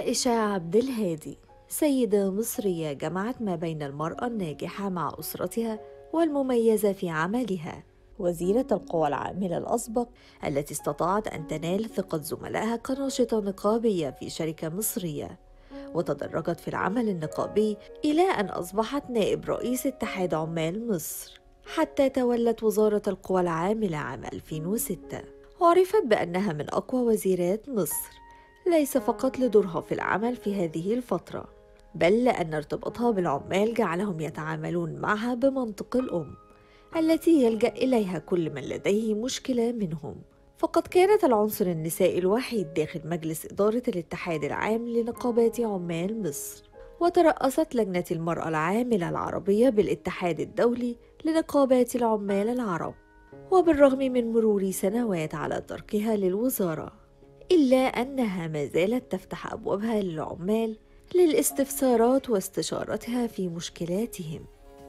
عائشة عبد الهادي سيدة مصرية جمعت ما بين المرأة الناجحة مع أسرتها والمميزة في عملها وزيرة القوى العاملة الأسبق التي استطاعت أن تنال ثقة زملائها كناشطة نقابية في شركة مصرية وتدرجت في العمل النقابي إلى أن أصبحت نائب رئيس اتحاد عمال مصر حتى تولت وزارة القوى العاملة عام 2006 وعرفت بأنها من أقوى وزيرات مصر ليس فقط لدورها في العمل في هذه الفترة بل لأن ارتباطها بالعمال جعلهم يتعاملون معها بمنطق الأم التي يلجأ إليها كل من لديه مشكلة منهم فقد كانت العنصر النسائي الوحيد داخل مجلس إدارة الاتحاد العام لنقابات عمال مصر وترأست لجنة المرأة العاملة العربية بالاتحاد الدولي لنقابات العمال العرب وبالرغم من مرور سنوات على تركها للوزارة إلا أنها ما زالت تفتح أبوابها للعمال للاستفسارات واستشارتها في مشكلاتهم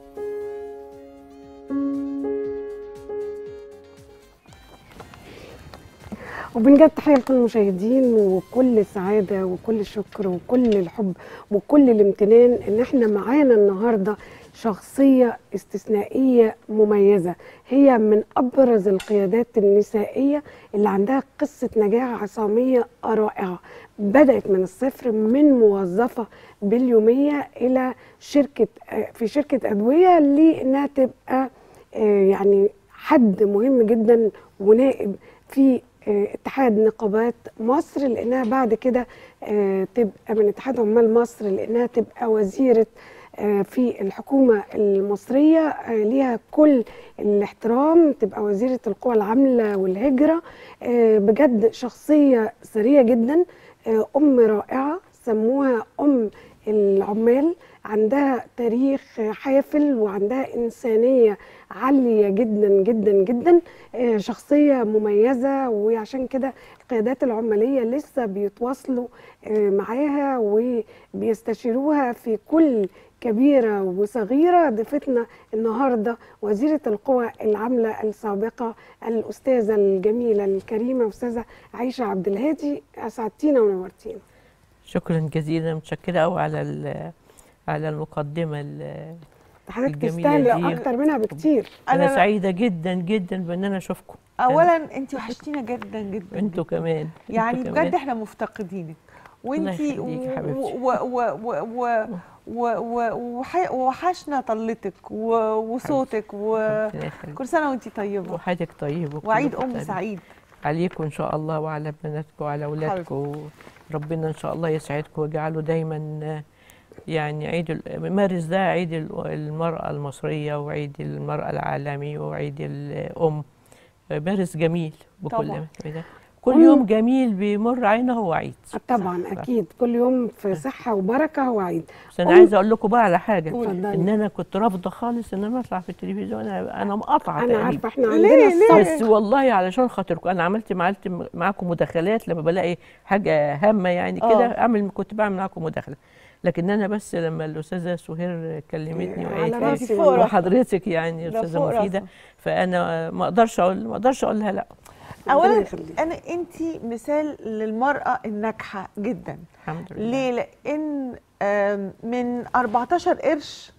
وبنجد تحية لكل المشاهدين وكل سعادة وكل شكر وكل الحب وكل الامتنان ان احنا معانا النهاردة شخصية استثنائية مميزة هي من أبرز القيادات النسائية اللي عندها قصة نجاح عصامية رائعة بدأت من الصفر من موظفة باليومية إلى شركة في شركة أدوية لأنها تبقى آه، يعني حد مهم جدا ونائب في آه، اتحاد نقابات مصر لانها بعد كده آه، تبقى من اتحاد عمال مصر لانها تبقى وزيره آه، في الحكومه المصريه آه، ليها كل الاحترام تبقى وزيره القوى العامله والهجره آه، بجد شخصيه ثريه جدا آه، ام رائعه سموها ام العمال عندها تاريخ حافل وعندها إنسانية عالية جدا جدا جدا آه، شخصية مميزة وعشان كده القيادات العمالية لسه بيتواصلوا آه، معاها وبيستشيروها في كل كبيرة وصغيرة ضيفتنا النهاردة وزيرة القوى العاملة السابقة الأستاذة الجميلة الكريمة أستاذة عائشة عبد الهادي أسعدتينا ونورتينا شكرا جزيلا متشكرة قوي على ال- على المقدمة ال- حضرتك الجميلة تستاهلي دي. أكتر منها بكتير أنا أنا- سعيدة جدا جدا بأن أنا أشوفكم اولا انت وحشتينا جدا جدا أنتوا كمان يعني أنتوا بجد كمان. احنا مفتقدينك وانت يخليك يا حبيبتي. ووحشنا طلتك و- وصوتك ربنا يخليك. وكل سنه وانت طيبه وحياتك طيب وكل وعيد وقت ام طيب. سعيد عليكم إن شاء الله وعلى بناتكم وعلى أولادكم ربنا إن شاء الله يسعدكم ويجعله دايما آه، يعني عيد ال- مارس ده عيد ال- المرأة المصرية وعيد المرأة العالمي وعيد الأم آه، مارس جميل بكل طبعاً. كده كل يوم جميل بيمر علينا هو عيد طبعا اكيد كل يوم في صحه وبركه هو عيد بس انا قول. عايزه اقول لكم بقى على حاجه اتفضلي. ان انا كنت رافضه خالص ان انا اطلع في التلفزيون انا انا مقاطعه انا تقريبا عارفه احنا ليه؟ عندنا ليه؟ الصبر بس والله علشان خاطركم انا عملت معلت معاكم مداخلات لما بلاقي حاجه هامه يعني كده آه. اعمل كنت بعمل معاكم مداخله لكن انا بس لما الاستاذه سهير كلمتني على وقالت راسي لي والله. وحضرتك يعني ده استاذه فوق مفيده راسنا. فانا ما اقدرش اقول ما اقدرش اقول لها لا ربنا اولا يخليك. انا انت مثال للمراه الناجحه جدا الحمد لله ليه لان آم، من 14 قرش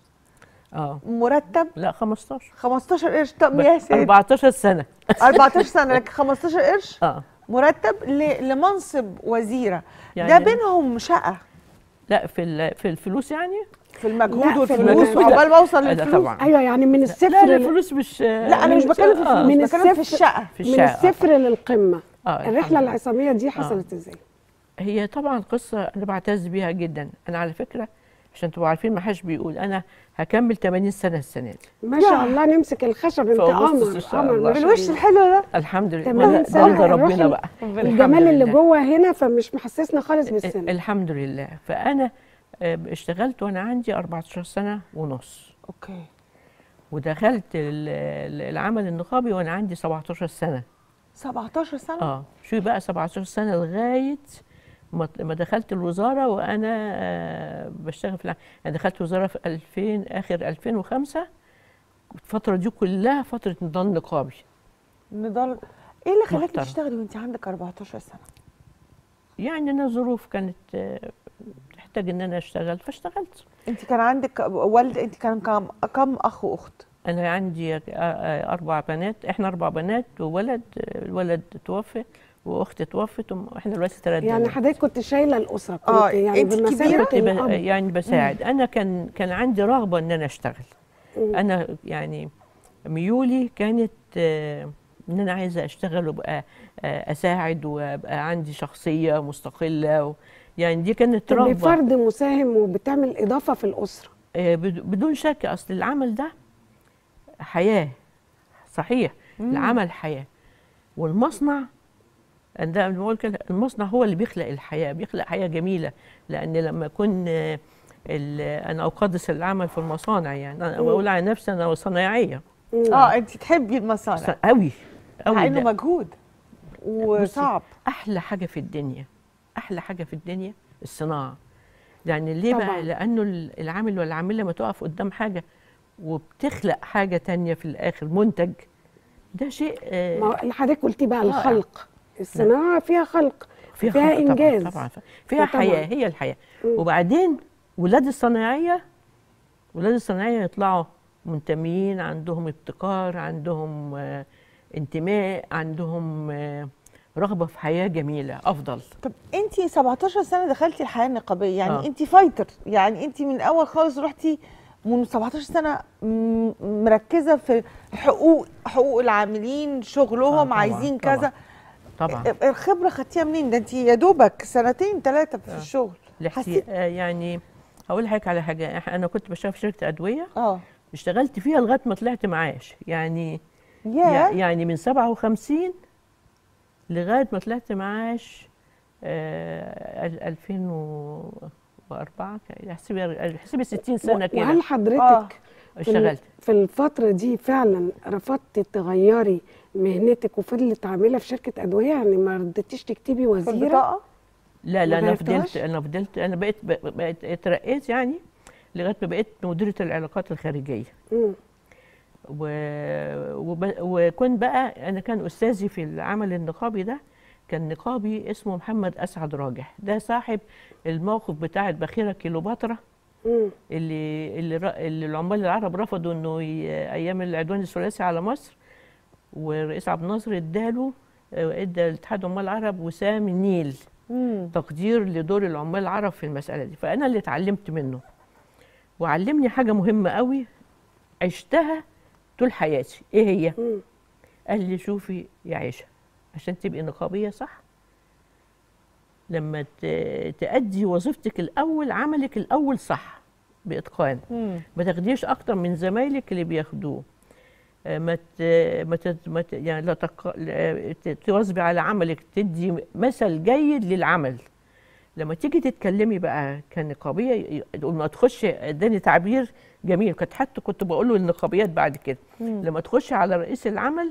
اه مرتب لا 15 15 قرش طب يا سيدي 14 سنه 14 سنه لكن 15 قرش اه مرتب ل- لمنصب وزيره يعني ده بينهم شقه لا في ال- في الفلوس يعني في المجهود لا، في والفلوس المجهود. وعقبال ما اوصل لا، ده للفلوس طبعا ايوه يعني من لا الصفر لا لل- الفلوس مش لا انا مش بتكلم في آه. الفلوس من بتكلم في الصفر- الشقه في من الشارع الصفر للقمه آه، الحمد الرحله لله. العصاميه دي حصلت ازاي هي طبعا قصة أنا بعتز بيها جدا أنا على فكرة عشان تبقوا عارفين ما حدش بيقول أنا هكمل 80 سنة السنة دي ما شاء الله نمسك الخشب انت في أغسطس قمر إن شاء قمر الله. ما شاء بالوش الله. الحلو ده الحمد لله 80 وده سنة ده الروح ربنا ال- بقى الجمال اللي لله. جوه هنا فمش محسسنا خالص بالسن الحمد لله فأنا آه، اشتغلت وأنا عندي 14 سنة ونص اوكي ودخلت ال- ال- العمل النقابي وأنا عندي 17 سنة 17 سنه اه شوفي بقى 17 سنة لغاية ما ما دخلت الوزارة وأنا آه، بشتغل في الع... أنا دخلت وزارة في 2000 آخر 2005 الفترة دي كلها فترة نضال نقابي نضال ايه اللي خلاكي محترم. تشتغلي وانت عندك 14 سنه يعني أنا ظروف كانت آه، تحتاج ان انا اشتغل فاشتغلت انت كان عندك والد انت كان كم كم اخ واخت انا عندي آه، آه، اربع بنات احنا اربع بنات وولد آه، الولد توفى واختي توفت واحنا دلوقتي ثلاث يعني بنات. حضرتك كنت شايله الاسره كنت آه، يعني أنت بمثابه كبيرة؟ كنت ب- الاب يعني بساعد انا كان كان عندي رغبه ان انا اشتغل مم. انا يعني ميولي كانت آه، ان انا عايزه اشتغل وابقى آه، اساعد وابقى عندي شخصيه مستقله و يعني دي كانت تبقي رغبه فرد مساهم وبتعمل اضافه في الاسره آه، بد- بدون شك اصل العمل ده حياه صحيح العمل حياه والمصنع ده بقول كده المصنع هو اللي بيخلق الحياه بيخلق حياه جميله لان لما اكون آه، ال- انا اقدس العمل في المصانع يعني انا بقول على نفسي انا صنايعيه مم. اه انت تحبي المصانع قوي مع قوي انه ده. مجهود وصعب احلى حاجه في الدنيا احلى حاجه في الدنيا الصناعه يعني ليه طبعاً. بقى لانه ال- العامل والعامله لما تقف قدام حاجه وبتخلق حاجه تانية في الاخر منتج ده شيء آه، ما هو اللي حضرتك قلتي بقى رائع. الخلق الصناعه فيها خلق فيها, فيها خلق طبعاً- إنجاز. طبعا فيها طبعاً. حياه هي الحياه مم. وبعدين ولاد الصنايعيه ولاد الصنايعيه يطلعوا منتميين عندهم ابتكار عندهم آه، انتماء عندهم آه، رغبه في حياه جميله افضل طب انت 17 سنه دخلتي الحياه النقابيه يعني آه. انت فايتر يعني انت من اول خالص رحتي من 17 سنه م- مركزه في حقوق حقوق العاملين شغلهم آه، طبعاً، عايزين طبعاً. كذا طبعا الخبره خدتيها منين ده انت يا دوبك سنتين ثلاثه في آه. الشغل لحتي حسيت آه يعني هقول لحضرتك على حاجه إح- انا كنت بشتغل في شركه ادويه اه اشتغلت فيها لغايه ما طلعت معاش يعني يع- يا يعني من 57 لغايه ما طلعت معاش آه ال- 2004 كان- احسبي احسبي 60 سنه وهل كده حضرتك آه. في ال- اشتغلت في الفترة دي فعلا رفضتي تغيري مهنتك وفضلت عاملة في شركة أدوية يعني ما رضيتيش تكتبي في وزيرة البطاقه لا لا ما انا غيرتهاش؟ فضلت انا فضلت انا بقيت بقيت اترقيت يعني لغايه ما بقيت مديره العلاقات الخارجيه مم. و... وب... وكنت بقى انا كان استاذي في العمل النقابي ده كان نقابي اسمه محمد اسعد راجح ده صاحب الموقف بتاع البخيره كيلوباترا مم. اللي اللي, ر... اللي العمال العرب رفضوا انه ي... ايام العدوان الثلاثي على مصر والرئيس عبد الناصر اداله آه، ادى الاتحاد عمال العرب وسام النيل امم تقدير لدور العمال العرب في المسألة دي فأنا اللي اتعلمت منه وعلمني حاجة مهمة قوي عشتها طول حياتي إيه هي؟ مم. قال لي شوفي يا عيشة عشان تبقي نقابية صح لما ت- تأدي وظيفتك الأول عملك الأول صح بإتقان امم ما تاخديش أكتر من زمايلك اللي بياخدوه آه، ما ت... ما, ت... ما ت... يعني لا تق... لا- ت- تواظبي على عملك تدي مثل جيد للعمل لما تيجي تتكلمي بقى كنقابيه ي- ما تخش اداني تعبير جميل كنت حتى كنت بقوله للنقابيات بعد كده مم. لما تخشي على رئيس العمل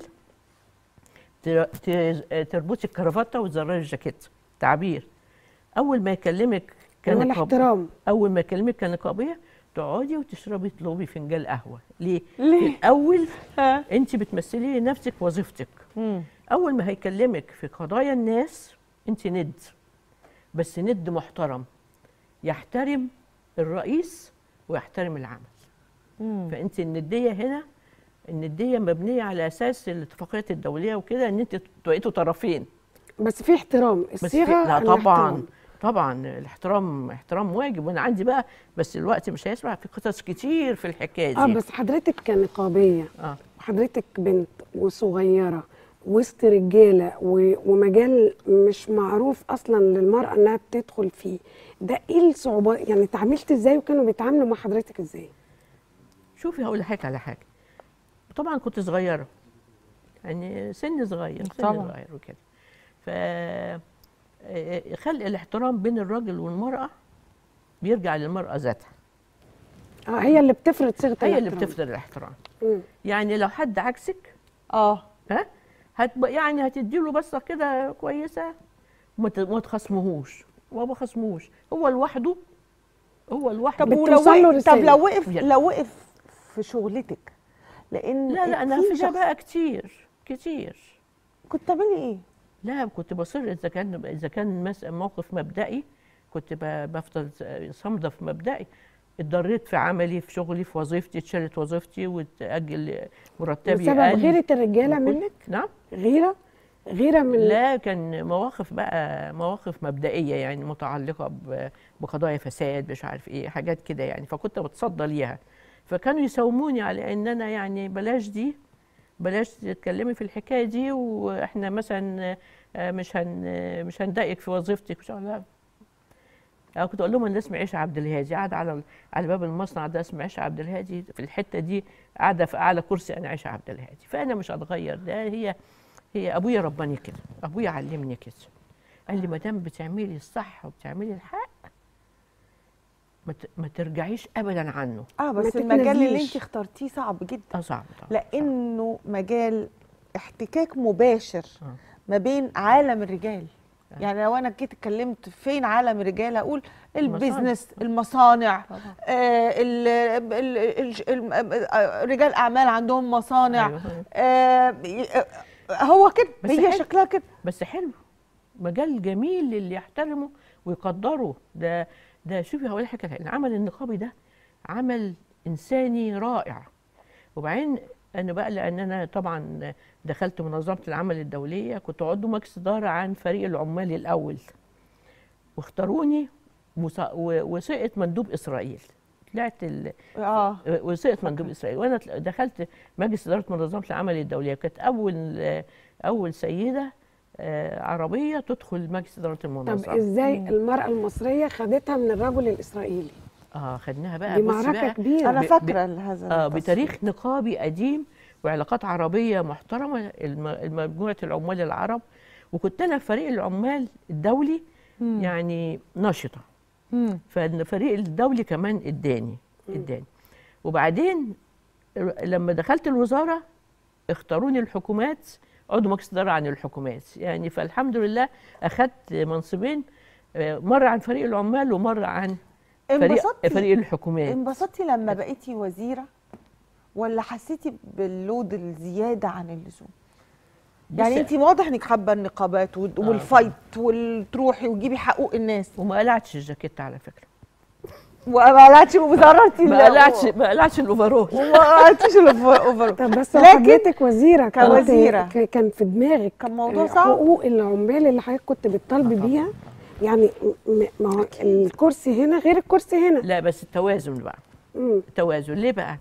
ت- ت- تربطي الكرافته وتزرري الجاكيت تعبير اول ما يكلمك ولا كنقاب احترام اول ما يكلمك كنقابيه تقعدي وتشربي تطلبي فنجان قهوه ليه؟ في ليه؟ الاول ها انت بتمثلي لنفسك وظيفتك امم اول ما هيكلمك في قضايا الناس انت ند بس ند محترم يحترم الرئيس ويحترم العمل امم فانت النديه هنا النديه مبنيه على اساس الاتفاقيات الدوليه وكده ان انت بقيتوا طرفين بس في احترام بس في الصيغة لا طبعا الاحترام. طبعا الاحترام احترام واجب وانا عندي بقى بس الوقت مش هيسمع في قصص كتير في الحكايه دي اه بس حضرتك كنقابية اه وحضرتك بنت وصغيرة وسط رجالة و- ومجال مش معروف أصلا للمرأة إنها بتدخل فيه ده إيه الصعوبات يعني اتعاملت إزاي وكانوا بيتعاملوا مع حضرتك إزاي؟ شوفي هقول لحضرتك على حاجه طبعا كنت صغيره يعني سن صغير سن طبعاً. صغير وكده ف آه، خلق الاحترام بين الراجل والمراه بيرجع للمراه ذاتها اه هي اللي بتفرض صيغة هي اللي الاحترام. بتفضل الاحترام مم. يعني لو حد عكسك اه ها هتب... يعني هتديله بصه كده كويسه وما ت- ما تخصمهوش ما بخصموش هو لوحده هو لوحده طب ولو بتوصل له وقف طب رسالة. لو وقف يعني. لو وقف في شغلتك لان لا لا انا في في ده شخص بقى كتير كتير كنت تعملي ايه؟ لا كنت بصر اذا كان اذا كان مس- موقف مبدئي كنت ب- بفضل صامده في مبدئي اتضريت في عملي في شغلي في وظيفتي اتشالت وظيفتي وتاجل مرتبي بسبب قل. غيرة الرجالة وكنت- منك نعم غيرة غيرة من لا كان مواقف بقى مواقف مبدئيه يعني متعلقه ب- بقضايا فساد مش عارف ايه حاجات كده يعني فكنت بتصدى ليها فكانوا يساوموني على ان انا يعني بلاش دي بلاش تتكلمي في الحكايه دي واحنا مثلا آه، مش هن مش هنضايقك في وظيفتك مش لا انا كنت اقول لهم انا اسمي عيشه عبد الهادي قاعده على على باب المصنع ده اسمي عيشه عبد الهادي في الحته دي قاعده في اعلى كرسي انا عيشه عبد الهادي فانا مش هتغير ده هي هي ابويا رباني كده ابويا علمني كده قال لي ما دام بتعملي الصح وبتعملي الحق ما ت- ما ترجعيش ابدا عنه اه ما بس المجال اللي تتنازليش. انت اخترتيه صعب جدا اه صعب طبعا لانه مجال احتكاك مباشر آه. ما بين عالم الرجال يعني لو انا جيت اتكلمت فين عالم الرجال اقول البيزنس المصانع طبعا آه ال ال ال ال آه، رجال اعمال عندهم مصانع أيوة. آه ي- آه، هو كده بس هي حلو. شكلها كده بس حلو مجال جميل للي يحترمه ويقدره ده ده شوفي هقول لك حاجه العمل النقابي ده عمل انساني رائع وبعدين انا بقى لان انا طبعا دخلت منظمه العمل الدوليه كنت عضو مجلس اداره عن فريق العمال الاول واختاروني وص- و- وسقط مندوب اسرائيل طلعت ال... اه وسقط مندوب اسرائيل وانا تل- دخلت مجلس اداره منظمه العمل الدوليه كانت اول اول سيده آه، عربيه تدخل مجلس اداره طب المنظمه ازاي المرأة المصرية خدتها من الرجل الإسرائيلي اه خدناها بقى دي بصي معركة بقى كبيرة انا ب- فاكره هذا اه التصوير. بتاريخ نقابي قديم وعلاقات عربيه محترمه الم- مجموعه العمال العرب وكنت انا في فريق العمال الدولي مم. يعني نشطه مم. فالفريق الدولي كمان اداني اداني وبعدين ر- لما دخلت الوزاره اختاروني الحكومات عضو مجلس اداره عن الحكومات يعني فالحمد لله اخذت منصبين آه، مره عن فريق العمال ومره عن فريق انبسطتي فريق الحكومات انبسطتي لما بقيتي وزيره ولا حسيتي باللود الزياده عن اللزوم يعني بصي، انت واضح انك حابه النقابات وال- آه. والفايت وتروحي وتجيبي حقوق الناس وما قلعتش الجاكيت على فكره وما قلعتش وزررتي ما قلعتش ما قلعتش الاوفرول وما قلعتش الاوفر طب بس لكن حضرتك وزيرة كنت- كوزيرة. ك- كان في دماغك كان موضوع آه، صعب. حقوق العمال اللي حضرتك كنت بتطالبي آه، طبعا. بيها يعني م- ما هو الكرسي هنا غير الكرسي هنا لا بس التوازن بقى مم. التوازن ليه بقى؟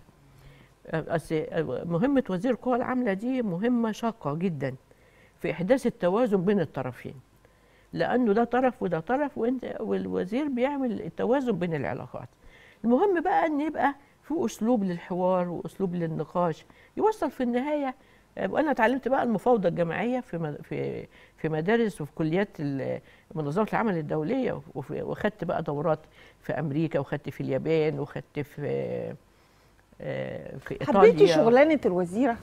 أصل مهمة وزير القوى العاملة دي مهمة شاقة جدا في إحداث التوازن بين الطرفين لأنه ده طرف وده طرف وأنت والوزير بيعمل التوازن بين العلاقات المهم بقى أن يبقى في أسلوب للحوار وأسلوب للنقاش يوصل في النهاية وأنا اتعلمت بقى المفاوضة الجماعية في مد- في في مدارس وفي كليات ال- منظمة العمل الدولية وفي- وخدت بقى دورات في أمريكا وخدت في اليابان وخدت في آه، في ايطاليا حبيتي شغلانه الوزيره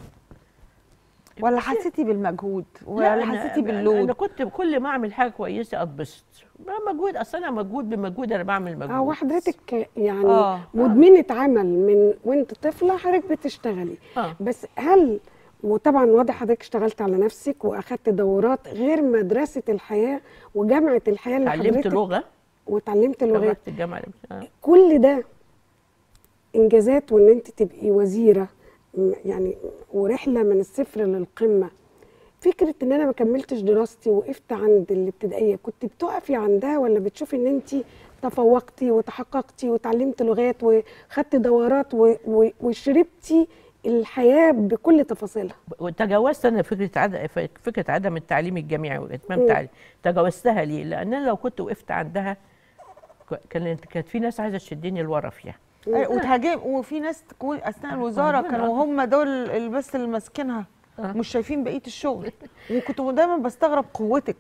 ولا حسيتي بالمجهود لا، ولا أنا- حسيتي أنا- انا باللود كنت كل ما اعمل حاجه كويسه اتبسط ما مجهود اصل انا مجهود بمجهود انا بعمل مجهود اه وحضرتك يعني آه. مدمنة عمل من وانت طفلة حضرتك بتشتغلي اه بس هل وطبعا واضح حضرتك اشتغلت على نفسك واخدت دورات غير مدرسة الحياة وجامعة الحياة اللي اتعلمت حضرتك لغه وتعلمت لغات جامعه الجامعه آه. كل ده انجازات وان انت تبقي وزيره م- يعني ورحله من الصفر للقمه فكره ان انا ما كملتش دراستي وقفت عند الابتدائيه كنت بتقفي عندها ولا بتشوفي ان انت تفوقتي وتحققتي وتعلمت لغات وخدت دورات و- و- وشربتي الحياه بكل تفاصيلها وتجاوزت انا فكره عدم فكره عدم التعليم الجامعي واتمام مم. التعليم تجاوزتها ليه؟ لان انا لو كنت وقفت عندها ك- كانت كانت في ناس عايزه تشدني لورا فيها أي، وتهاجم وفي ناس تكون اثناء الوزاره ربنا كانوا هم دول اللي بس اللي ماسكينها آه. مش شايفين بقيه الشغل وكنت دايما بستغرب قوتك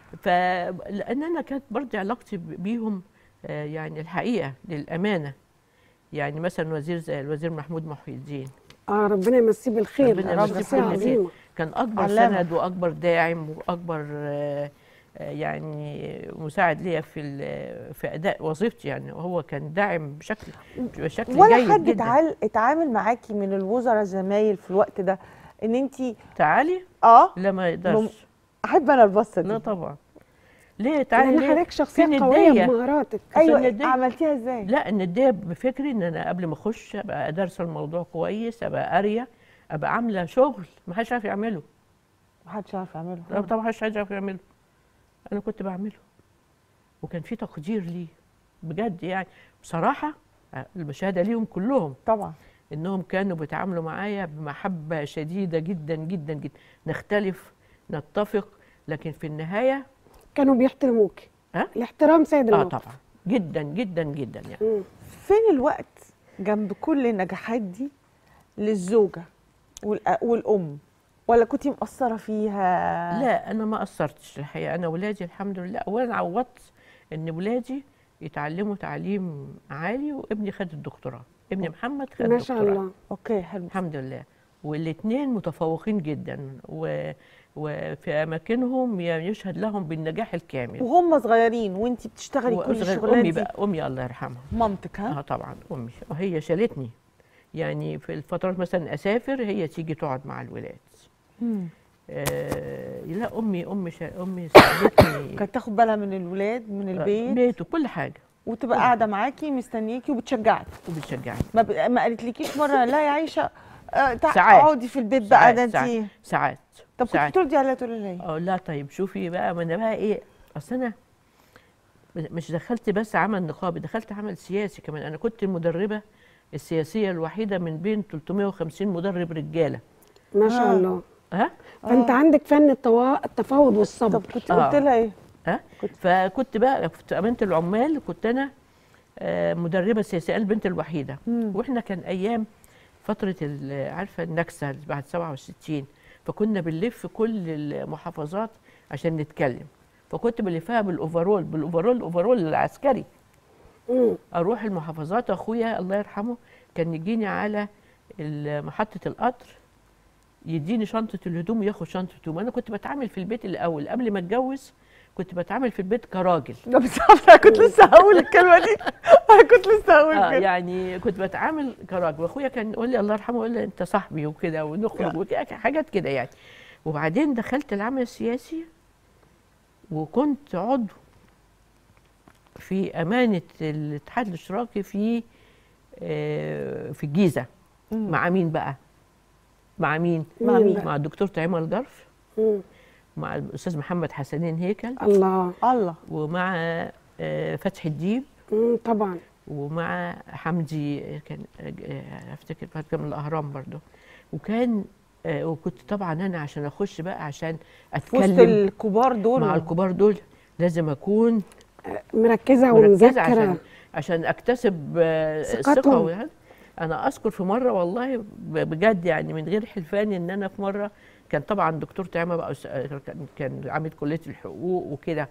فلان انا كانت برضه علاقتي ب- بيهم آه، يعني الحقيقه للامانه يعني مثلا وزير زي الوزير محمود محي الدين اه ربنا يمسيه بالخير ربنا ده يمسيه شخصيه بالخير. عظيمه كان اكبر علامة. سند واكبر داعم واكبر آه، آه، يعني مساعد ليا في ال- في اداء وظيفتي يعني وهو كان داعم بشكل بشكل ولا جيد حد جدا اتعال- اتعامل معاكي من الوزراء زمايل في الوقت ده ان انت تعالي اه لا ما يقدرش احب انا البصه لا دي طبعا ليه تعالي لان ليه حضرتك شخصيه فين قويه الدية؟ بمهاراتك عشان ايوه الدنيا- عملتيها ازاي لا ان الدية بفكري ان انا قبل ما اخش ابقى دارسه الموضوع كويس ابقى قاريه ابقى عامله شغل ما حدش عارف يعمله محدش عارف يعمله لا طبعا ما حدش عارف يعمله انا كنت بعمله وكان في تقدير ليه بجد يعني بصراحه المشاهده ليهم كلهم طبعا انهم كانوا بيتعاملوا معايا بمحبه شديده جدا جدا جدا نختلف نتفق لكن في النهايه كانوا بيحترموك ها؟ الاحترام سيد اه الموقف طبعا جدا جدا جدا يعني مم. فين الوقت جنب كل النجاحات دي للزوجه والأ- والام ولا كنتي مقصره فيها لا انا ما قصرتش الحقيقه انا ولادي الحمد لله اولا عوضت ان ولادي يتعلموا تعليم عالي وابني خد الدكتوراه ابني محمد خد ما شاء الدكتوراه الله اوكي حلو الحمد لله والاثنين متفوقين جدا و... وفي اماكنهم يشهد لهم بالنجاح الكامل وهم صغيرين وانت بتشتغلي كل وأصغر الشغلات امي دي بقى امي الله يرحمها مامتك ها اه طبعا امي وهي شالتني يعني في الفترات مثلا اسافر هي تيجي تقعد مع الولاد مم. آه لا امي امي شا... امي ساعدتني كانت تاخد بالها من الولاد من البيت بيت وكل حاجه وتبقى قاعده معاكي مستنياكي وبتشجعك وبتشجعني ما, ب... ما قالتلكيش مره لا يا عيشه آه تع- ساعات. اقعدي في البيت بقى ده ساعات انت ساعات طب كنت ساعات. بتردي عليها تقولي لها ايه؟ اه لا طيب شوفي بقى ما انا بقى ايه اصل انا مش دخلت بس عمل نقابي دخلت عمل سياسي كمان انا كنت المدربه السياسيه الوحيده من بين 350 مدرب رجاله ما شاء آه. الله ها فانت عندك فن التوا... التفاوض طب والصبر كنت آه. قلت لها ايه؟ ها فكنت بقى في امانه العمال كنت انا آه، مدربه سياسيه أنا البنت الوحيده مم. واحنا كان ايام فتره ال- عارفه النكسه اللي بعد 67 فكنا بنلف كل المحافظات عشان نتكلم فكنت بلفها بالاوفرول بالاوفرول الاوفرول العسكري مم. اروح المحافظات اخويا الله يرحمه كان يجيني على ال- محطه القطر يديني شنطه الهدوم وياخد شنطه هدوم انا كنت بتعامل في البيت الاول قبل ما اتجوز كنت بتعامل في البيت كراجل ده بالظبط انا كنت لسه هقول الكلمه دي انا كنت لسه هقول آه كده يعني كنت بتعامل كراجل واخويا كان يقول لي الله يرحمه يقول لي انت صاحبي وكده ونخرج وكده حاجات كده يعني وبعدين دخلت العمل السياسي وكنت عضو في امانه الاتحاد الاشتراكي في آه، في الجيزه مم. مع مين بقى؟ مع مين؟ مع مين بقى؟ مع الدكتور طعيمه الجرف مم. مع الاستاذ محمد حسنين هيكل الله الله ومع آه، فتحي الديب مم. طبعا ومع حمدي كان آه، افتكر كان من الاهرام برضو وكان آه، وكنت طبعا انا عشان اخش بقى عشان في وسط اتكلم الكبار دول مع الكبار دول لازم اكون مركزه مركزه عشان ومذاكره عشان اكتسب آه، ثقتهم. الثقه وهذا. انا اذكر في مره والله ب- بجد يعني من غير حلفان ان انا في مره كان طبعا دكتور طعيمه بقى أس- كان- كان عميد كليه الحقوق وكده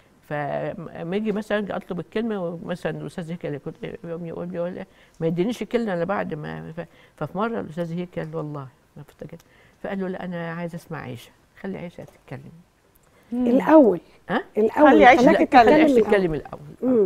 فما اجي مثلا اطلب الكلمه مثلا الاستاذ هيكل كنت يوم يقول لي يقول لي ما يدينيش الكلمه الا بعد ما ف- ففي مره الاستاذ هيكل والله ما افتكر فقال له لا انا عايز اسمع عيشه خلي عيشه تتكلم الاول ها؟ الاول خلي عيشة خلاك لا، تتكلم خلي عيشه الأول. تتكلم الاول مم.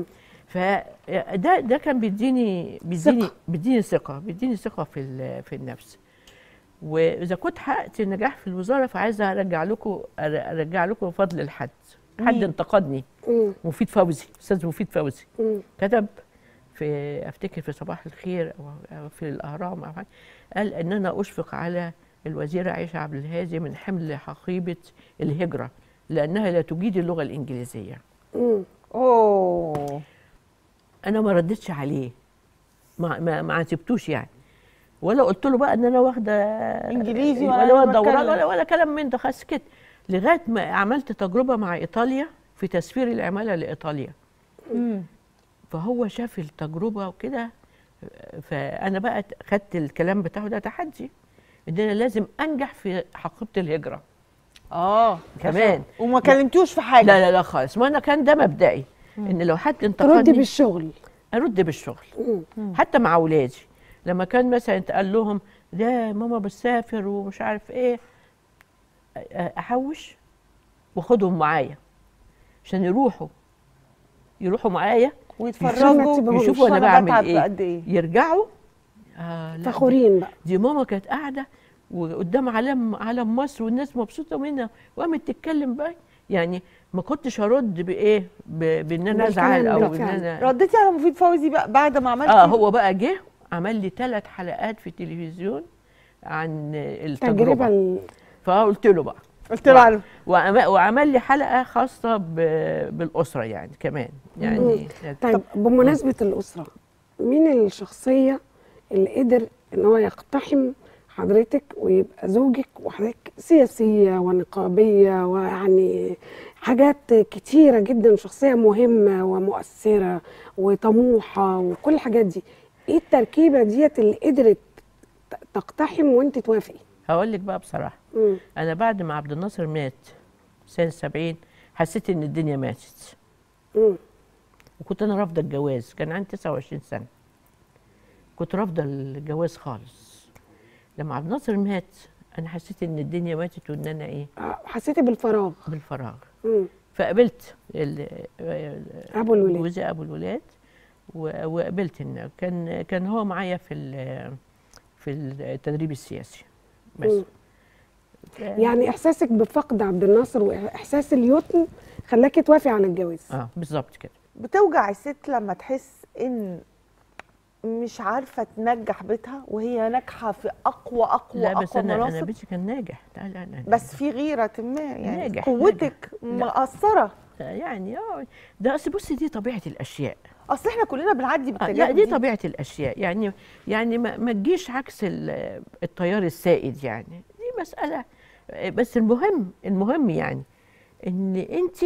فده ده كان بيديني بيديني ثقة. بيديني ثقه بيديني ثقه في ال- في النفس واذا كنت حققت النجاح في الوزاره فعايزه ارجع لكم ارجع لكم فضل الحد حد مين؟ انتقدني مم. مفيد فوزي استاذ مفيد فوزي مم. كتب في افتكر في صباح الخير او أو في الاهرام أو حاجة، قال ان انا اشفق على الوزيره عائشه عبد الهادي من حمل حقيبه الهجره لانها لا تجيد اللغه الانجليزيه مم. اوه انا ما ردتش عليه ما ما ما عاتبتوش يعني ولا قلت له بقى ان انا واخده إنجليزي ولا ولا أنا واخده بتكلم. ولا, ولا ولا كلام من ده خلاص كده لغايه ما عملت تجربه مع ايطاليا في تسفير العماله لايطاليا مم. فهو شاف التجربه وكده فانا بقى خدت الكلام بتاعه ده تحدي ان انا لازم انجح في حقيبه الهجره اه كمان. وما كلمتوش في حاجه لا لا لا خالص ما انا كان ده مبدئي ان لو حد تردي انتقدني بالشغل ارد بالشغل مم. حتى مع اولادي لما كان مثلا تقال لهم ده ماما بتسافر ومش عارف ايه أ- احوش واخدهم معايا عشان يروحوا يروحوا معايا عشان ما ويتفرجوا تسيبهمش. يشوفوا انا وأنا بعمل بتعب ايه قد ايه يرجعوا آه لا فخورين بقى دي ماما كانت قاعده وقدام علم علم مصر والناس مبسوطه منها وقامت تتكلم بقى يعني ما كنتش هرد بايه ب- بان انا بالكلام ازعل ده او ان فعلا. انا رديتي على مفيد فوزي بقى بعد ما عملتي اه هو بقى جه عمل لي ثلاث حلقات في التلفزيون عن التجربه تجربه ال- فقلت له بقى قلت له على وعم- وعمل لي حلقه خاصه ب- بالاسره يعني كمان يعني طيب بمناسبه الاسره مين الشخصيه اللي قدر ان هو يقتحم حضرتك ويبقى زوجك وحضرتك سياسيه ونقابيه ويعني حاجات كتيره جدا شخصيه مهمه ومؤثره وطموحه وكل الحاجات دي ايه التركيبه ديت اللي قدرت ت- تقتحم وانت توافقي هقول لك بقى بصراحه مم. انا بعد ما عبد الناصر مات سنه 70 حسيت ان الدنيا ماتت مم. وكنت انا رافضه الجواز كان عندي 29 سنه كنت رافضه الجواز خالص لما عبد الناصر مات انا حسيت ان الدنيا ماتت وان انا ايه آه، حسيتي بالفراغ بالفراغ مم. فقابلت ال- ال- ابو الولاد جوزي ابو الولاد و- وقابلت انه كان كان هو معايا في ال- في التدريب السياسي بس مم. يعني احساسك بفقد عبد الناصر واحساس اليتم خلاكي توافقي على الجواز اه بالظبط كده بتوجع الست لما تحس ان مش عارفه تنجح بيتها وهي ناجحه في اقوى اقوى لا بس اقوى انا انا مناصب بيتي كان ناجح لا لا لا بس في غيره ما يعني ناجح، قوتك ناجح. مقصره يعني اه ده اصل بصي دي طبيعه الاشياء اصل احنا كلنا بنعدي آه بالتجارب لا دي طبيعه الاشياء يعني يعني ما, ما تجيش عكس ال- التيار السائد يعني دي مساله بس المهم المهم يعني ان انت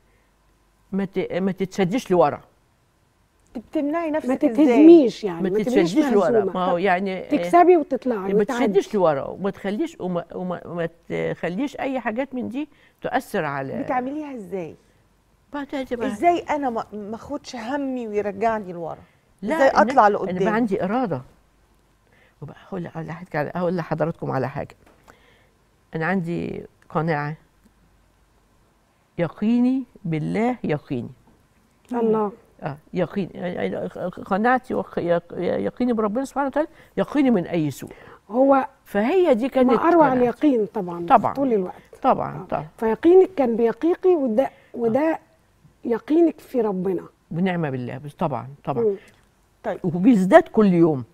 ما ت- ما تتشديش لورا بتمنعي نفسك ما ازاي تتهزميش يعني ما تبقيش تتشديش لورا مهزومة. ما هو يعني آه، تكسبي وتطلعي ما وتعدي. تشديش لورا وما تخليش وما, وما, وما تخليش اي حاجات من دي تؤثر على بتعمليها ازاي بقى تبقى ازاي انا ما ما اخدش همي ويرجعني لورا لا ازاي إن- اطلع انا بقى لقدام عندي اراده وبقى هقول هقول لحضرتك على- هقول لحضراتكم على حاجه انا عندي قناعه يقيني بالله يقيني الله اه يقين يعني قناعتي وق- يق- يقيني بربنا سبحانه وتعالى يقيني من اي سوء هو فهي دي كانت ما اروع قناعتي. اليقين طبعا طبعاً. طول الوقت طبعا طبعا فيقينك كان بيقيقي وده وده يقينك في ربنا ونعمه بالله بس طبعا طبعا مم. وبيزداد كل يوم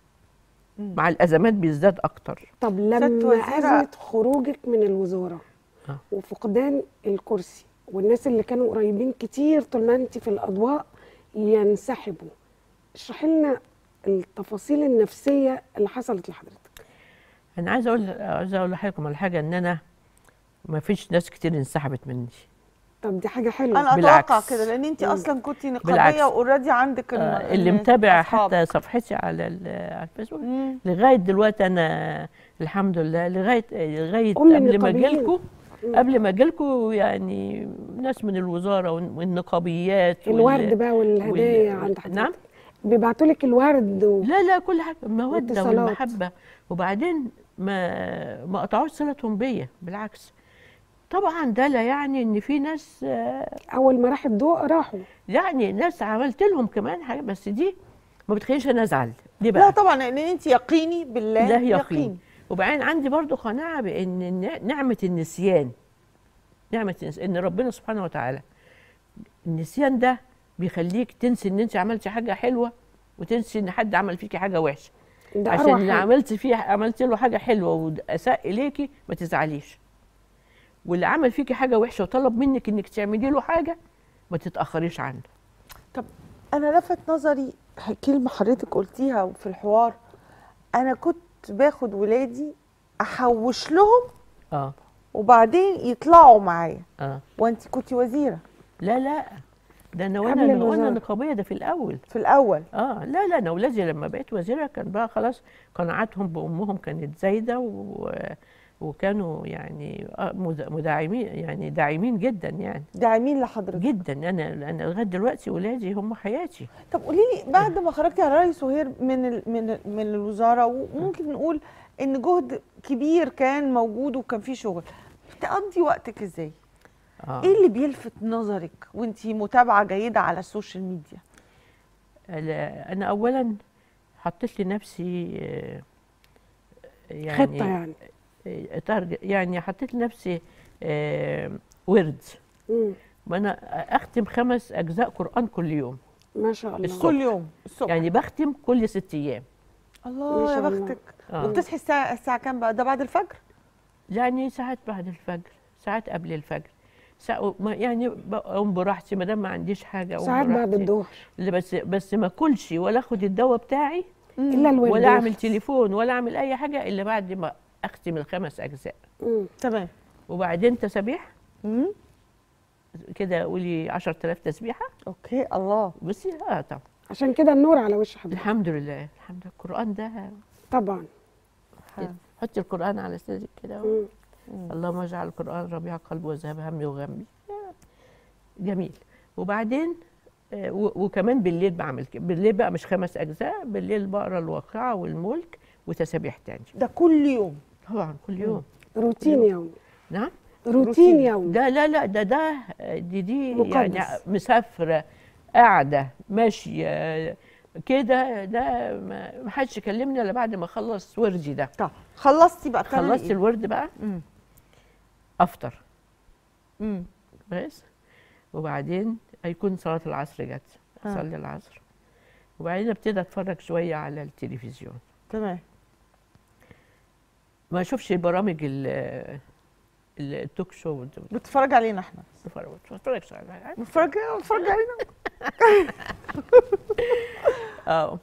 مم. مع الازمات بيزداد اكتر طب ست لما وزيرة- أزمة خروجك من الوزارة آه. وفقدان الكرسي والناس اللي كانوا قريبين كتير طول ما انت في الأضواء ينسحبوا اشرحي لنا التفاصيل النفسية اللي حصلت لحضرتك انا عايزه اقول عايزه اقول لحضرتك على حاجه ان انا ما فيش ناس كتير انسحبت مني طب دي حاجة حلوة انا بالعكس. اتوقع كده لان انت مم. اصلا كنت بالعكس. نقابيه واوريدي عندك الم- آه، اللي الناس- متابع أصحاب. حتى صفحتي على ال- على الفيسبوك مم. لغايه دلوقتي انا الحمد لله لغايه لغايه أم قبل ما النقابيين. اجيلكوا قبل ما اجيلكوا يعني ناس من الوزاره والن- والنقابيات وال- الورد بقى والهدايا وال- عند حضرتك نعم بيبعتوا لك الورد و... لا لا كل حاجه الموده واتصالات. والمحبه وبعدين ما ما قطعوش صلتهم بيا بالعكس طبعا ده لا يعني ان في ناس آه، أول ما راح الضوء راحوا يعني ناس عملت لهم كمان حاجه بس دي ما بتخلينيش انا ازعل ليه لا بقى طبعا لان انت يقيني بالله لا يقين وبعدين عندي برضو قناعه بان الن- نعمه النسيان نعمه النس- ان ربنا سبحانه وتعالى النسيان ده بيخليك تنسي ان انت عملتي حاجه حلوه وتنسي ان حد عمل فيكي حاجه وحشه ده عشان أروع اللي حاجة. عملت فيه عملت له حاجه حلوه واساء اليكي ما تزعليش واللي عمل فيكي حاجه وحشه وطلب منك انك تعملي له حاجه ما تتاخريش عنه طب انا لفت نظري كلمه حضرتك قلتيها في الحوار انا كنت باخد ولادي احوش لهم اه وبعدين يطلعوا معايا اه وانت كنت وزيره لا لا ده انا قبل وانا وانا الوزارة. نقابيه ده في الاول في الاول اه لا لا انا اولادي لما بقيت وزيره كان بقى خلاص قناعاتهم بامهم كانت زايده و... وكانوا يعني آه مد- مداعمين يعني داعمين جدا يعني داعمين لحضرتك جدا انا انا لغايه دلوقتي ولادي هم حياتي طب قولي لي بعد ما خرجتي على رأي سهير من ال من ال من الوزاره وممكن نقول ان جهد كبير كان موجود وكان فيه شغل بتقضي وقتك ازاي؟ اه ايه اللي بيلفت نظرك وانت متابعه جيده على السوشيال ميديا؟ لا، انا اولا حطيت لنفسي آه، يعني خطة يعني آه، تارجت يعني حطيت لنفسي آه، ورد مم. ما انا اختم خمس اجزاء قران كل يوم ما شاء الله الصبح. كل يوم الصبح يعني بختم كل ست ايام ما الله يا شاء الله. بختك آه. وبتصحي الساعه الساعه كام بقى ده بعد الفجر يعني ساعات بعد الفجر ساعات قبل الفجر ساعة ما- يعني بقوم براحتي ما دام ما عنديش حاجه أقوم ساعات بعد براحتي. الظهر اللي بس بس ما اكلش ولا اخد الدواء بتاعي الا الورد ولا اعمل يخلص. تليفون ولا اعمل اي حاجه الا بعد ما اختم الخمس اجزاء مم. تمام وبعدين تسابيح مم. كده قولي 10000 تسبيحه اوكي الله بصي اه طبعا عشان كده النور على وش حضرتك الحمد لله الحمد لله القران ده طبعا حلو. حطي القران على صدرك كده مم. اللهم اجعل القران ربيع قلبي وذهب همي وغمي جميل وبعدين آه، و- وكمان بالليل بعمل كده بالليل بقى مش خمس اجزاء بالليل بقرا الواقعه والملك وتسابيح تاني ده كل يوم طبعا كل يوم روتين يومي نعم روتين روتين. يومي ده لا لا ده ده دي دي يعني مقدس. مسافره قاعده ماشيه كده ده ما ما حدش يكلمني الا بعد ما اخلص وردي ده طب خلصتي بقى بتعملي خلصت إيه؟ الورد بقى مم. افطر مم. بس وبعدين هيكون صلاه العصر جت ها. اصلي العصر وبعدين ابتدي اتفرج شويه على التلفزيون تمام ما اشوفش برامج ال ال- التوك شو بتتفرج علينا احنا ما اتفرجش على بتتفرج بتتفرج علينا اه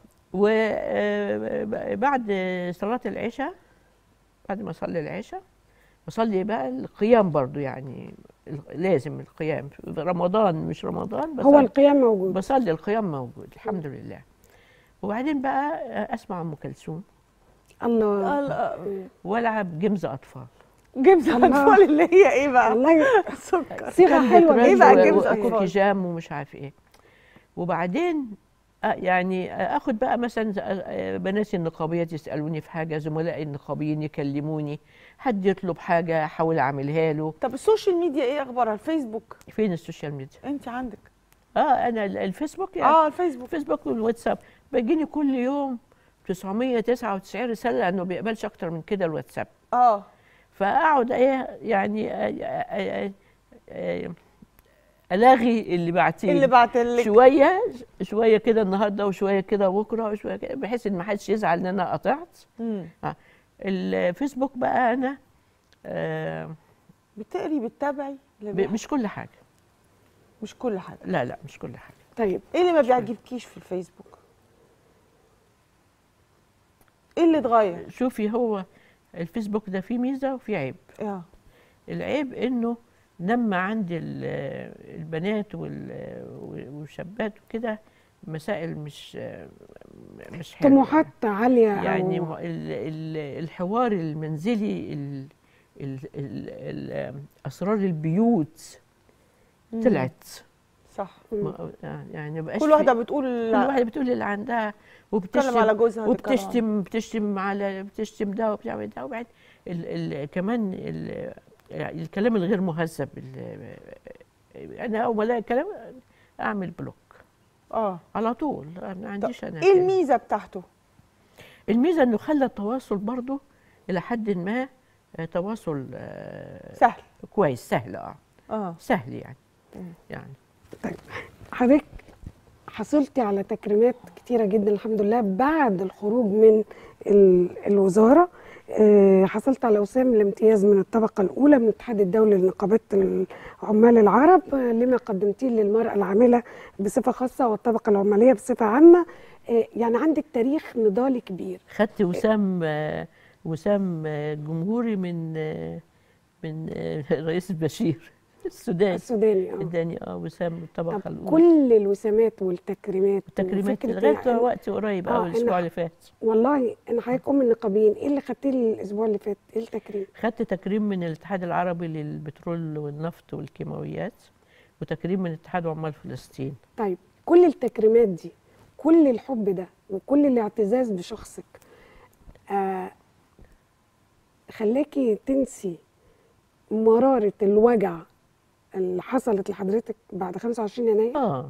وبعد صلاة العشاء بعد ما أصلي العشاء بصلي بقى القيام برضو يعني ال- لازم القيام في رمضان مش رمضان هو بصلي, القيام موجود بصلي القيام موجود الحمد لله وبعدين بقى أسمع أم كلثوم الله ال- وألعب جيمز أطفال جيمز الله. الاطفال اللي هي ايه بقى والله سكر صيغه حلوه إيه جدا. بقى و- جيمز وكوكي أطفال؟ جام ومش عارف ايه وبعدين آه، يعني آه، اخد بقى مثلا آه، بناتي النقابيات يسالوني في حاجه زملائي النقابيين يكلموني حد يطلب حاجه احاول اعملها له طب السوشيال ميديا ايه اخبارها الفيسبوك فين السوشيال ميديا انت عندك اه انا ال- الفيسبوك يعني اه الفيسبوك الفيسبوك والواتساب بيجيني كل يوم 999 رساله لانه ما بيقبلش اكتر من كده الواتساب اه فاقعد ايه يعني آه، آه، آه، آه، الاغي اللي بعتيه اللي بعتلك شويه شويه كده النهارده وشويه كده بكره وشويه كده بحيث ان ما حدش يزعل ان انا قطعت مم. الفيسبوك بقى انا آه بتقري بتتابعي اللي ب- بيحصل. مش كل حاجه مش كل حاجه لا لا مش كل حاجه طيب ايه اللي ما بيعجبكيش في الفيسبوك ايه اللي اتغير شوفي هو الفيسبوك ده فيه ميزه وفيه عيب اه العيب انه نما عند ال- البنات وال- والشابات وكده مسائل مش مش حلوة. طموحات عاليه يعني أو م- ال- ال- الحوار المنزلي ال ال ال ال اسرار البيوت مم. طلعت صح ما- يعني مبقاش كل في- واحده بتقول كل واحده بتقول اللي عندها بتتكلم على وبتشتم جوزها تتكلم على- وبتشتم بتشتم على بتشتم ده وبتعمل ده وبعدين ال ال كمان ال يعني الكلام الغير مهذب ال- انا اول ما الاقي كلام اعمل بلوك اه على طول أنا ما عنديش انا ايه كده. الميزه بتاعته الميزه انه خلى التواصل برضه الى حد ما آه، تواصل آه، سهل كويس سهل اه اه سهل يعني مم. يعني حضرتك حصلتي على تكريمات كتيرة جدا الحمد لله بعد الخروج من ال- الوزارة آه، حصلت على وسام الامتياز من الطبقة الأولى من الاتحاد الدولي لنقابات العمال العرب آه، لما قدمتيه للمرأة العاملة بصفة خاصة والطبقة العمالية بصفة عامة آه، يعني عندك تاريخ نضالي كبير خدت وسام آه، وسام آه، جمهوري من آه، من آه، رئيس بشير السودان السوداني اه اداني اه وسام الطبقه طب الاولى كل الوسامات والتكريمات التكريمات وفكرة لغايه إن- وقت قريب آه، قوي إن الاسبوع ح- اللي فات والله انا حضرتك ام النقابيين ايه اللي خدتيه الاسبوع اللي فات ايه التكريم خدت تكريم من الاتحاد العربي للبترول والنفط والكيماويات وتكريم من اتحاد عمال فلسطين طيب كل التكريمات دي كل الحب ده وكل الاعتزاز بشخصك آه خلاكي تنسي مرارة الوجع اللي حصلت لحضرتك بعد 25 يناير اه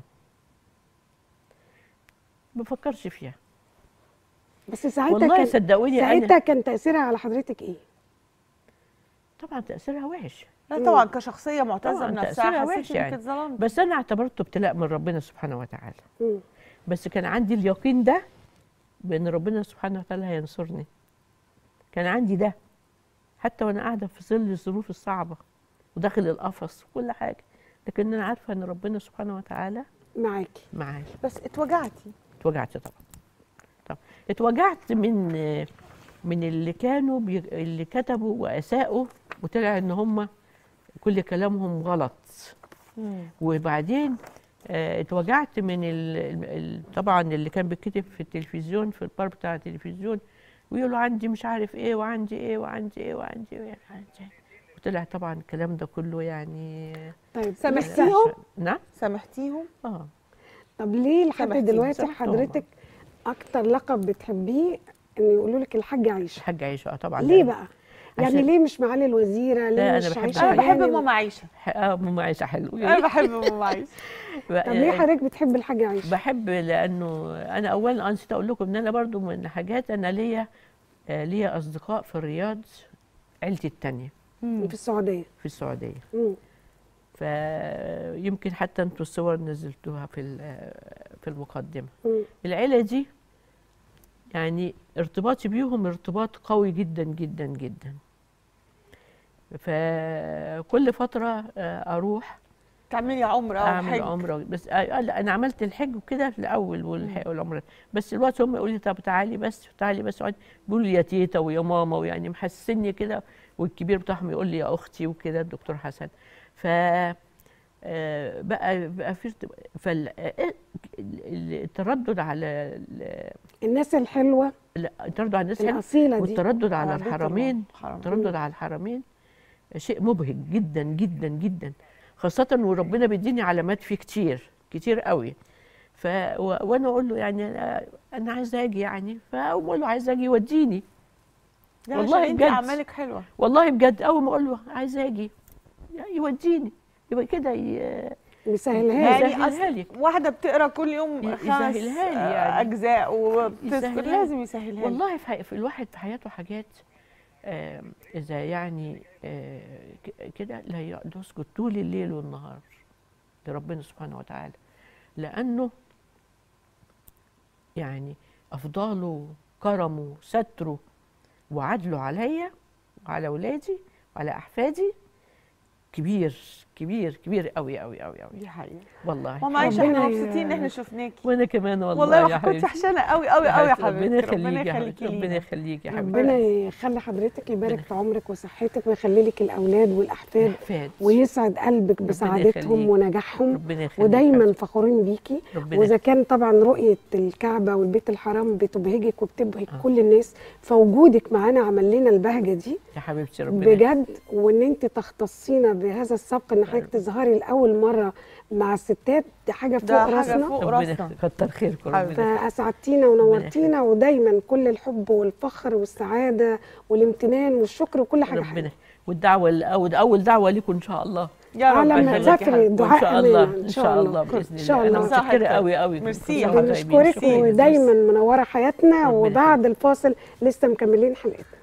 ما بفكرش فيها بس ساعتها والله كان صدقوني ساعتها انا كان تأثيرها على حضرتك ايه؟ طبعا تاثيرها وحش لا طبعا كشخصيه معتزه طبعاً بنفسها تأثيرها وحش حسيت انك يعني. اتظلمت بس انا اعتبرته ابتلاء من ربنا سبحانه وتعالى مم. بس كان عندي اليقين ده بان ربنا سبحانه وتعالى هينصرني كان عندي ده حتى وانا قاعده في ظل الظروف الصعبه وداخل القفص وكل حاجه لكن انا عارفه ان ربنا سبحانه وتعالى معاكي معايا بس اتوجعتي اتوجعت طبعا طبعا اتوجعت من من اللي كانوا بي... اللي كتبوا واساءوا وطلع ان هم كل كلامهم غلط وبعدين آه، اتوجعت من ال... ال- ال- طبعا اللي كان بيتكتب في التلفزيون في البار بتاع التلفزيون ويقولوا عندي مش عارف ايه وعندي ايه وعندي ايه وعندي ايه وعندي إيه. وطلع طبعا الكلام ده كله يعني طيب سامحتيهم؟ بس- نعم سامحتيهم اه طب ليه لحد سامحتيهم، دلوقتي سامحتهم. حضرتك اكتر لقب بتحبيه ان يقولوا لك الحاج عايشه الحاج عيشه اه طبعا ليه لأن- بقى يعني عشان- ليه مش معالي الوزيره لا، ليه أنا مش بحب عايشه انا بحب هانم؟ ماما عايشه اه ماما عيشه حلو انا بحب ماما عايشه طب ليه حضرتك بتحب الحاج عايشه بحب لانه انا اولا أنا نسيت اقول لكم ان انا برضو من حاجات انا ليا آه، ليا اصدقاء في الرياض عيلتي التانية في السعوديه في السعوديه مم. فيمكن حتى انتوا الصور نزلتوها في ال- في المقدمه مم. العيله دي يعني ارتباطي بيهم ارتباط قوي جدا جدا جدا فكل فتره آه، اروح تعملي عمره او اعمل حج عمره بس آه لا انا عملت الحج وكده في الاول والح- والعمره بس الوقت هم يقولوا لي طب تعالي بس تعالي بس اقعدي بيقولوا لي يا تيتا ويا ماما ويعني محسسني كده والكبير بتاعهم يقول لي يا اختي وكده الدكتور حسن ف آه، بقى بقى في ارتب- فال آه، ال- التردد على ال- الناس الحلوه لا، التردد على الناس حلو الاصيله دي والتردد على على بيت الحرمين الحرم. التردد على الحرمين شيء مبهج جدا جدا جدا خاصة وربنا بيديني علامات فيه كتير كتير قوي ف و- وانا اقول له يعني انا أنا عايزه اجي يعني فاقول له عايزه اجي يوديني ده والله عشان انت بجد. اعمالك حلوه والله بجد اول ما اقول له عايزه اجي يوديني يبقى كده ي- بيسهلها لي. يسهلها يعني لي. أصل واحده بتقرا كل يوم ي- خمس يسهلها لي يعني. اجزاء وبتذكر يسهلها لي. لازم يسهلها لي والله في, حي... في الواحد في حياته حاجات آم، إذا يعني آه، ك- كده لا يقعد يسجد طول الليل والنهار لربنا سبحانه وتعالى لأنه يعني أفضاله كرمه ستره وعدله عليا وعلى أولادي وعلى أحفادي كبير كبير كبير قوي قوي قوي قوي دي حقيقه والله ماما عايشه احنا ربنا ي- مبسوطين ان احنا شفناكي وانا كمان والله, والله يا ما كنت حبيبتي وحشانه قوي قوي قوي يا حبيبتي ربنا يخليك يا حبيبتي ربنا لينا. يخليك يا حبيبتي ربنا يخلي حضرتك يبارك في عمرك وصحتك ويخلي لك الاولاد والاحفاد أحفاد. ويسعد قلبك بسعادتهم يخليك. ونجاحهم ربنا يخليك ودايما حبيبتي. فخورين بيكي ربنا واذا كان طبعا رؤيه الكعبه والبيت الحرام بتبهجك وبتبهج كل الناس فوجودك معانا عمل لنا البهجه دي يا حبيبتي ربنا بجد وان انت تختصينا بهذا السبق ان حضرتك تظهري لاول مره مع الستات دي حاجه فوق ده حاجه راسنا فوق ربنا راسنا كتر خيركم ربنا فاسعدتينا ونورتينا ودايما كل الحب والفخر والسعاده والامتنان والشكر وكل حاجه ربنا حلوه والدعوه اول اول دعوه لكم ان شاء الله يا رب على ما يخليك يا تسافري حبيبتي. وان دعاء شاء الله امانه ان شاء الله باذن ان شاء الله انا الله متشكره قوي قوي ميرسي كل يا سنة حبيبتي. طيبين. بنشكرك شكراً. ودايما منوره حياتنا ربنا وبعد الفاصل لسه مكملين حلقتنا